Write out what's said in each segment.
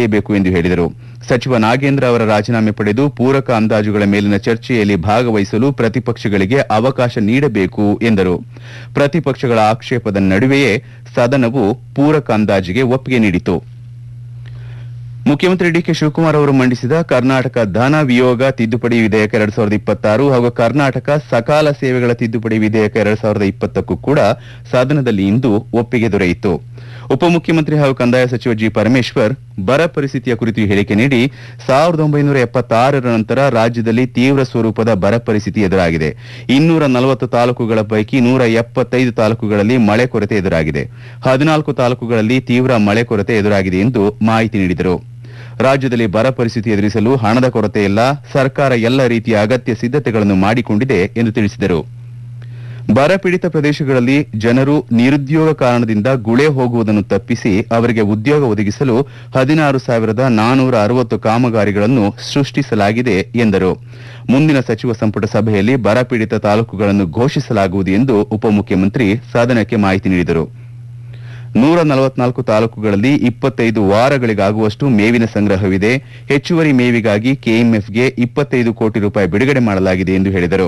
ತೆಗೆಯಬೇಕು ಎಂದು ಹೇಳಿದರು ಸಚಿವ ನಾಗೇಂದ್ರ ಅವರ ರಾಜೀನಾಮೆ ಪಡೆದು ಪೂರಕ ಅಂದಾಜುಗಳ ಮೇಲಿನ ಚರ್ಚೆಯಲ್ಲಿ ಭಾಗವಹಿಸಲು ಪ್ರತಿಪಕ್ಷಗಳಿಗೆ ಅವಕಾಶ ನೀಡಬೇಕು ಎಂದರು ಪ್ರತಿಪಕ್ಷಗಳ ಆಕ್ಷೇಪದ ನಡುವೆಯೇ ಸದನವು ಪೂರಕ ಅಂದಾಜಿಗೆ ಒಪ್ಪಿಗೆ ನೀಡಿತು ಮುಖ್ಯಮಂತ್ರಿ ಡಿಕೆ ಶಿವಕುಮಾರ್ ಅವರು ಮಂಡಿಸಿದ ಕರ್ನಾಟಕ ಧನ ವಿಯೋಗ ತಿದ್ದುಪಡಿ ವಿಧೇಯಕ ಎರಡ್ ಸಾವಿರದ ಇಪ್ಪತ್ತಾರು ಹಾಗೂ ಕರ್ನಾಟಕ ಸಕಾಲ ಸೇವೆಗಳ ತಿದ್ದುಪಡಿ ವಿಧೇಯಕ ಎರಡ್ ಸಾವಿರದ ಇಪ್ಪತ್ತಕ್ಕೂ ಕೂಡ ಸದನದಲ್ಲಿ ಇಂದು ಒಪ್ಪಿಗೆ ದೊರೆಯಿತು ಉಪಮುಖ್ಯಮಂತ್ರಿ ಹಾಗೂ ಕಂದಾಯ ಸಚಿವ ಜಿ ಪರಮೇಶ್ವರ್ ಬರ ಪರಿಸ್ಥಿತಿಯ ಕುರಿತು ಹೇಳಿಕೆ ನೀಡಿ ಸಾವಿರದ ಒಂಬೈನೂರ ಎಪ್ಪತ್ತಾರರ ನಂತರ ರಾಜ್ಯದಲ್ಲಿ ತೀವ್ರ ಸ್ವರೂಪದ ಬರ ಪರಿಸ್ಥಿತಿ ಎದುರಾಗಿದೆ ಇನ್ನೂರ ನಲವತ್ತು ತಾಲೂಕುಗಳ ಪೈಕಿ ನೂರ ಎಪ್ಪತ್ತೈದು ತಾಲೂಕುಗಳಲ್ಲಿ ಮಳೆ ಕೊರತೆ ಎದುರಾಗಿದೆ ಹದಿನಾಲ್ಕು ತಾಲೂಕುಗಳಲ್ಲಿ ತೀವ್ರ ಮಳೆ ಕೊರತೆ ಎದುರಾಗಿದೆ ಎಂದು ಮಾಹಿತಿ ನೀಡಿದರು ರಾಜ್ಯದಲ್ಲಿ ಬರ ಪರಿಸ್ಥಿತಿ ಎದುರಿಸಲು ಹಣದ ಕೊರತೆ ಇಲ್ಲ ಸರ್ಕಾರ ಎಲ್ಲ ರೀತಿಯ ಅಗತ್ಯ ಸಿದ್ಧತೆಗಳನ್ನು ಮಾಡಿಕೊಂಡಿದೆ ಎಂದು ತಿಳಿಸಿದರು ಬರ ಪೀಡಿತ ಪ್ರದೇಶಗಳಲ್ಲಿ ಜನರು ನಿರುದ್ಯೋಗ ಕಾರಣದಿಂದ ಗುಳೆ ಹೋಗುವುದನ್ನು ತಪ್ಪಿಸಿ ಅವರಿಗೆ ಉದ್ಯೋಗ ಒದಗಿಸಲು ಹದಿನಾರು ಸಾವಿರದ ನಾನೂರ ಅರವತ್ತು ಕಾಮಗಾರಿಗಳನ್ನು ಸೃಷ್ಟಿಸಲಾಗಿದೆ ಎಂದರು ಮುಂದಿನ ಸಚಿವ ಸಂಪುಟ ಸಭೆಯಲ್ಲಿ ಬರ ಪೀಡಿತ ತಾಲೂಕುಗಳನ್ನು ಘೋಷಿಸಲಾಗುವುದು ಎಂದು ಉಪಮುಖ್ಯಮಂತ್ರಿ ಸದನಕ್ಕೆ ಮಾಹಿತಿ ನೀಡಿದರು ನೂರ ನಲವತ್ನಾಲ್ಕು ತಾಲೂಕುಗಳಲ್ಲಿ ಇಪ್ಪತ್ತೈದು ವಾರಗಳಿಗಾಗುವಷ್ಟು ಮೇವಿನ ಸಂಗ್ರಹವಿದೆ ಹೆಚ್ಚುವರಿ ಮೇವಿಗಾಗಿ ಕೆಎಂಎಫ್ಗೆ ಇಪ್ಪತ್ತೈದು ಕೋಟಿ ರೂಪಾಯಿ ಬಿಡುಗಡೆ ಮಾಡಲಾಗಿದೆ ಎಂದು ಹೇಳಿದರು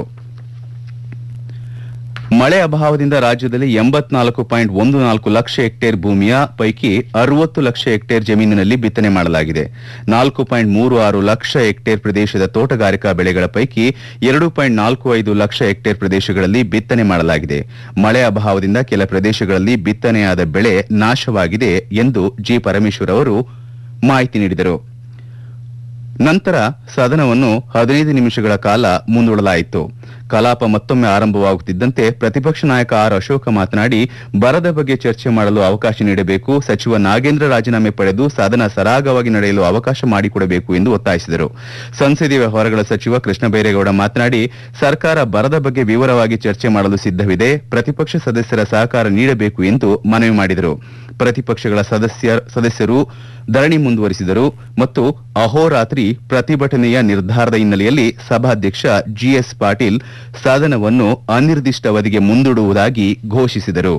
ಮಳೆ ಅಭಾವದಿಂದ ರಾಜ್ಯದಲ್ಲಿ ಎಂಬತ್ನಾಲ್ಕು ಪಾಯಿಂಟ್ ಒಂದು ನಾಲ್ಕು ಲಕ್ಷ ಹೆಕ್ಟೇರ್ ಭೂಮಿಯ ಪೈಕಿ ಅರವತ್ತು ಲಕ್ಷ ಹೆಕ್ಟೇರ್ ಜಮೀನಿನಲ್ಲಿ ಬಿತ್ತನೆ ಮಾಡಲಾಗಿದೆ ನಾಲ್ಕು ಪಾಯಿಂಟ್ ಮೂರು ಆರು ಲಕ್ಷ ಹೆಕ್ಟೇರ್ ಪ್ರದೇಶದ ತೋಟಗಾರಿಕಾ ಬೆಳೆಗಳ ಪೈಕಿ ಎರಡು ಪಾಯಿಂಟ್ ನಾಲ್ಕು ಐದು ಲಕ್ಷ ಹೆಕ್ಟೇರ್ ಪ್ರದೇಶಗಳಲ್ಲಿ ಬಿತ್ತನೆ ಮಾಡಲಾಗಿದೆ ಮಳೆ ಅಭಾವದಿಂದ ಕೆಲ ಪ್ರದೇಶಗಳಲ್ಲಿ ಬಿತ್ತನೆಯಾದ ಬೆಳೆ ನಾಶವಾಗಿದೆ ಎಂದು ಜಿ ಪರಮೇಶ್ವರ್ ಅವರು ಮಾಹಿತಿ ನೀಡಿದರು ನಂತರ ಸದನವನ್ನು ಹದಿನೈದು ನಿಮಿಷಗಳ ಕಾಲ ಮುಂದೂಡಲಾಯಿತು ಕಲಾಪ ಮತ್ತೊಮ್ಮೆ ಆರಂಭವಾಗುತ್ತಿದ್ದಂತೆ ಪ್ರತಿಪಕ್ಷ ನಾಯಕ ಆರ್ ಅಶೋಕ ಮಾತನಾಡಿ ಬರದ ಬಗ್ಗೆ ಚರ್ಚೆ ಮಾಡಲು ಅವಕಾಶ ನೀಡಬೇಕು ಸಚಿವ ನಾಗೇಂದ್ರ ರಾಜೀನಾಮೆ ಪಡೆದು ಸದನ ಸರಾಗವಾಗಿ ನಡೆಯಲು ಅವಕಾಶ ಮಾಡಿಕೊಡಬೇಕು ಎಂದು ಒತ್ತಾಯಿಸಿದರು ಸಂಸದೀಯ ವ್ಯವಹಾರಗಳ ಸಚಿವ ಕೃಷ್ಣ ಬೈರೇಗೌಡ ಮಾತನಾಡಿ ಸರ್ಕಾರ ಬರದ ಬಗ್ಗೆ ವಿವರವಾಗಿ ಚರ್ಚೆ ಮಾಡಲು ಸಿದ್ದವಿದೆ ಪ್ರತಿಪಕ್ಷ ಸದಸ್ಯರ ಸಹಕಾರ ನೀಡಬೇಕು ಎಂದು ಮನವಿ ಮಾಡಿದರು ಪ್ರತಿಪಕ್ಷಗಳ ಸದಸ್ಯ ಸದಸ್ಯರು ಧರಣಿ ಮುಂದುವರಿಸಿದರು ಮತ್ತು ಅಹೋರಾತ್ರಿ ಪ್ರತಿಭಟನೆಯ ನಿರ್ಧಾರದ ಹಿನ್ನೆಲೆಯಲ್ಲಿ ಸಭಾಧ್ಯಕ್ಷ ಜಿಎಸ್ ಪಾಟೀಲ್ ಸದನವನ್ನು ಅನಿರ್ದಿಷ್ಟಾವಧಿಗೆ ಮುಂದೂಡುವುದಾಗಿ ಘೋಷಿಸಿದರು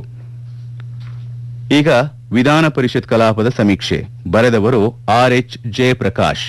ಈಗ ವಿಧಾನ ಪರಿಷತ್ ಕಲಾಪದ ಸಮೀಕ್ಷೆ ಬರೆದವರು ಆರ್ಎಚ್ ಜಯಪ್ರಕಾಶ್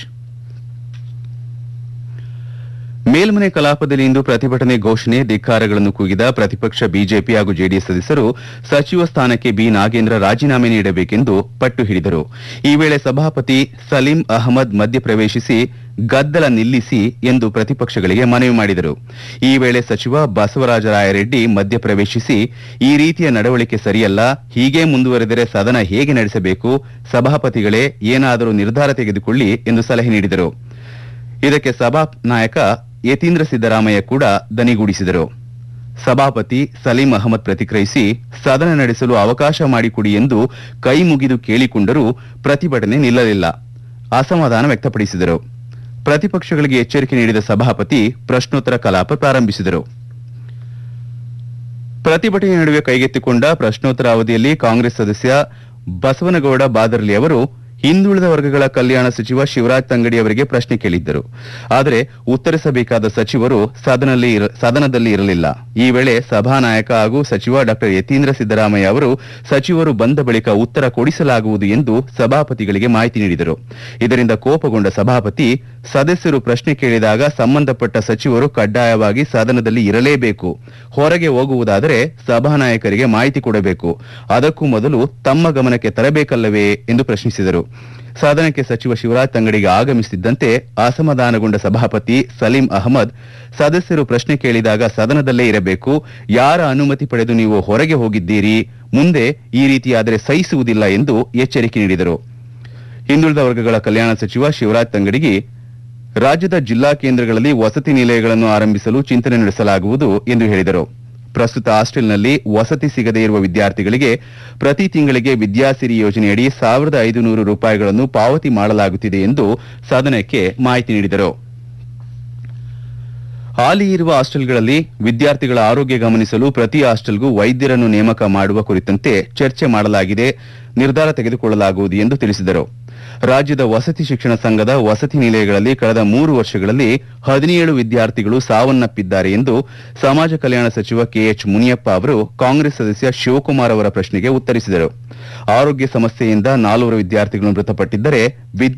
ಮೇಲ್ಮನೆ ಕಲಾಪದಲ್ಲಿ ಇಂದು ಪ್ರತಿಭಟನೆ ಘೋಷಣೆ ಧಿಕ್ಕಾರಗಳನ್ನು ಕೂಗಿದ ಪ್ರತಿಪಕ್ಷ ಬಿಜೆಪಿ ಹಾಗೂ ಜೆಡಿಎಸ್ ಸದಸ್ಯರು ಸಚಿವ ಸ್ಥಾನಕ್ಕೆ ಬಿ ನಾಗೇಂದ್ರ ರಾಜೀನಾಮೆ ನೀಡಬೇಕೆಂದು ಪಟ್ಟು ಹಿಡಿದರು ಈ ವೇಳೆ ಸಭಾಪತಿ ಸಲೀಂ ಅಹಮದ್ ಮಧ್ಯಪ್ರವೇಶಿಸಿ ಗದ್ದಲ ನಿಲ್ಲಿಸಿ ಎಂದು ಪ್ರತಿಪಕ್ಷಗಳಿಗೆ ಮನವಿ ಮಾಡಿದರು ಈ ವೇಳೆ ಸಚಿವ ಬಸವರಾಜ ರಾಯರೆಡ್ಡಿ ಮಧ್ಯಪ್ರವೇಶಿಸಿ ಈ ರೀತಿಯ ನಡವಳಿಕೆ ಸರಿಯಲ್ಲ ಹೀಗೆ ಮುಂದುವರೆದರೆ ಸದನ ಹೇಗೆ ನಡೆಸಬೇಕು ಸಭಾಪತಿಗಳೇ ಏನಾದರೂ ನಿರ್ಧಾರ ತೆಗೆದುಕೊಳ್ಳಿ ಎಂದು ಸಲಹೆ ನೀಡಿದರು ಇದಕ್ಕೆ ಸಭಾ ನಾಯಕ ಯತೀಂದ್ರ ಸಿದ್ದರಾಮಯ್ಯ ಕೂಡ ದನಿಗೂಡಿಸಿದರು ಸಭಾಪತಿ ಸಲೀಂ ಅಹಮದ್ ಪ್ರತಿಕ್ರಿಯಿಸಿ ಸದನ ನಡೆಸಲು ಅವಕಾಶ ಮಾಡಿಕೊಡಿ ಎಂದು ಕೈ ಮುಗಿದು ಕೇಳಿಕೊಂಡರೂ ಪ್ರತಿಭಟನೆ ನಿಲ್ಲಲಿಲ್ಲ ಅಸಮಾಧಾನ ವ್ಯಕ್ತಪಡಿಸಿದರು ಪ್ರತಿಪಕ್ಷಗಳಿಗೆ ಎಚ್ಚರಿಕೆ ನೀಡಿದ ಸಭಾಪತಿ ಪ್ರಶ್ನೋತ್ತರ ಕಲಾಪ ಪ್ರಾರಂಭಿಸಿದರು ಪ್ರತಿಭಟನೆ ನಡುವೆ ಕೈಗೆತ್ತಿಕೊಂಡ ಪ್ರಶ್ನೋತ್ತರ ಅವಧಿಯಲ್ಲಿ ಕಾಂಗ್ರೆಸ್ ಸದಸ್ಯ ಬಸವನಗೌಡ ಬಾದರ್ಲಿ ಅವರು ಹಿಂದುಳಿದ ವರ್ಗಗಳ ಕಲ್ಯಾಣ ಸಚಿವ ಶಿವರಾಜ್ ತಂಗಡಿ ಅವರಿಗೆ ಪ್ರಶ್ನೆ ಕೇಳಿದ್ದರು ಆದರೆ ಉತ್ತರಿಸಬೇಕಾದ ಸಚಿವರು ಸದನಲ್ಲಿ ಇರ- ಸದನದಲ್ಲಿ ಇರಲಿಲ್ಲ ಈ ವೇಳೆ ಸಭಾನಾಯಕ ಹಾಗೂ ಸಚಿವ ಡಾ ಯತೀಂದ್ರ ಸಿದ್ದರಾಮಯ್ಯ ಅವರು ಸಚಿವರು ಬಂದ ಬಳಿಕ ಉತ್ತರ ಕೊಡಿಸಲಾಗುವುದು ಎಂದು ಸಭಾಪತಿಗಳಿಗೆ ಮಾಹಿತಿ ನೀಡಿದರು ಇದರಿಂದ ಕೋಪಗೊಂಡ ಸಭಾಪತಿ ಸದಸ್ಯರು ಪ್ರಶ್ನೆ ಕೇಳಿದಾಗ ಸಂಬಂಧಪಟ್ಟ ಸಚಿವರು ಕಡ್ಡಾಯವಾಗಿ ಸದನದಲ್ಲಿ ಇರಲೇಬೇಕು ಹೊರಗೆ ಹೋಗುವುದಾದರೆ ಸಭಾನಾಯಕರಿಗೆ ಮಾಹಿತಿ ಕೊಡಬೇಕು ಅದಕ್ಕೂ ಮೊದಲು ತಮ್ಮ ಗಮನಕ್ಕೆ ತರಬೇಕಲ್ಲವೇ ಎಂದು ಪ್ರಶ್ನಿಸಿದರು ಸದನಕ್ಕೆ ಸಚಿವ ಶಿವರಾಜ್ ತಂಗಡಿಗೆ ಆಗಮಿಸುತ್ತಿದ್ದಂತೆ ಅಸಮಾಧಾನಗೊಂಡ ಸಭಾಪತಿ ಸಲೀಂ ಅಹಮದ್ ಸದಸ್ಯರು ಪ್ರಶ್ನೆ ಕೇಳಿದಾಗ ಸದನದಲ್ಲೇ ಇರಬೇಕು ಯಾರ ಅನುಮತಿ ಪಡೆದು ನೀವು ಹೊರಗೆ ಹೋಗಿದ್ದೀರಿ ಮುಂದೆ ಈ ರೀತಿಯಾದರೆ ಸಹಿಸುವುದಿಲ್ಲ ಎಂದು ಎಚ್ಚರಿಕೆ ನೀಡಿದರು ಹಿಂದುಳಿದ ವರ್ಗಗಳ ಕಲ್ಯಾಣ ಸಚಿವ ಶಿವರಾಜ್ ತಂಗಡಿಗೆ ರಾಜ್ಯದ ಜಿಲ್ಲಾ ಕೇಂದ್ರಗಳಲ್ಲಿ ವಸತಿ ನಿಲಯಗಳನ್ನು ಆರಂಭಿಸಲು ಚಿಂತನೆ ನಡೆಸಲಾಗುವುದು ಎಂದು ಹೇಳಿದರು ಪ್ರಸ್ತುತ ಹಾಸ್ಟೆಲ್ನಲ್ಲಿ ವಸತಿ ಸಿಗದೇ ಇರುವ ವಿದ್ಯಾರ್ಥಿಗಳಿಗೆ ಪ್ರತಿ ತಿಂಗಳಿಗೆ ವಿದ್ಯಾಸಿರಿ ಯೋಜನೆಯಡಿ ಸಾವಿರದ ಐದು ನೂರು ರೂಪಾಯಿಗಳನ್ನು ಪಾವತಿ ಮಾಡಲಾಗುತ್ತಿದೆ ಎಂದು ಸದನಕ್ಕೆ ಮಾಹಿತಿ ನೀಡಿದರು ಹಾಲಿ ಇರುವ ಹಾಸ್ಟೆಲ್ಗಳಲ್ಲಿ ವಿದ್ಯಾರ್ಥಿಗಳ ಆರೋಗ್ಯ ಗಮನಿಸಲು ಪ್ರತಿ ಹಾಸ್ಟೆಲ್ಗೂ ವೈದ್ಯರನ್ನು ನೇಮಕ ಮಾಡುವ ಕುರಿತಂತೆ ಚರ್ಚೆ ಮಾಡಲಾಗಿದೆ ನಿರ್ಧಾರ ತೆಗೆದುಕೊಳ್ಳಲಾಗುವುದು ಎಂದು ತಿಳಿಸಿದರು ರಾಜ್ಯದ ವಸತಿ ಶಿಕ್ಷಣ ಸಂಘದ ವಸತಿ ನಿಲಯಗಳಲ್ಲಿ ಕಳೆದ ಮೂರು ವರ್ಷಗಳಲ್ಲಿ ಹದಿನೇಳು ವಿದ್ಯಾರ್ಥಿಗಳು ಸಾವನ್ನಪ್ಪಿದ್ದಾರೆ ಎಂದು ಸಮಾಜ ಕಲ್ಯಾಣ ಸಚಿವ ಕೆಎಚ್ ಮುನಿಯಪ್ಪ ಅವರು ಕಾಂಗ್ರೆಸ್ ಸದಸ್ಯ ಶಿವಕುಮಾರ್ ಅವರ ಪ್ರಶ್ನೆಗೆ ಉತ್ತರಿಸಿದರು ಆರೋಗ್ಯ ಸಮಸ್ಯೆಯಿಂದ ನಾಲ್ವರು ವಿದ್ಯಾರ್ಥಿಗಳು ಮೃತಪಟ್ಟಿದ್ದರೆ ವಿದ್